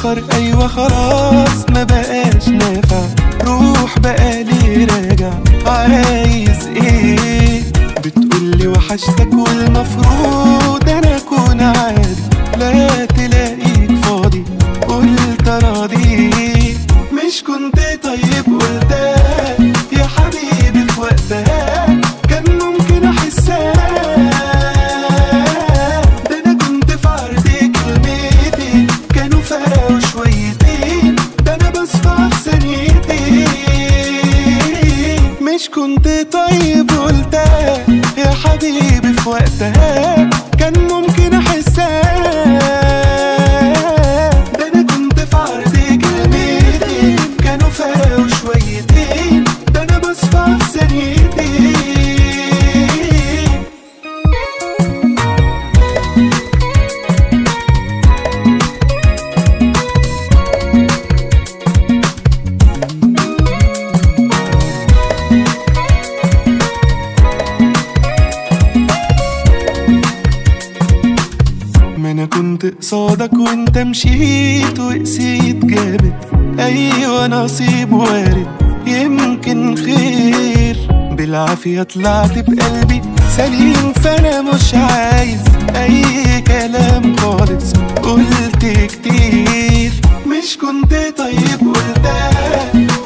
سفر ايوه خلاص ما بقاش نافع روح بقى لي راجع عايز ايه بتقولي وحشتك والمفروض انا اكون عادي لا تلاقيك فاضي قلت راضي مش كنت طيب قلتها يا حبيبي في وقتها كان ممكن احسها ده انا كنت في عرض كلمتين كانوا فرقوا شويتين ده انا بصفى في ثانيتين مش كنت طيب قلتها يا حبيبي في وقتها كان ممكن احسها ده انا كنت في عرض كلمتين كانوا فرقوا شويتين ده انا بصفى في ثانيتين ما انا كنت قصادك وانت مشيت وقسيت جامد ايوه نصيب وارد يمكن خير بالعافية طلعت بقلبي سليم فانا مش عايز اي كلام خالص قلت كتير مش كنت طيب قلتها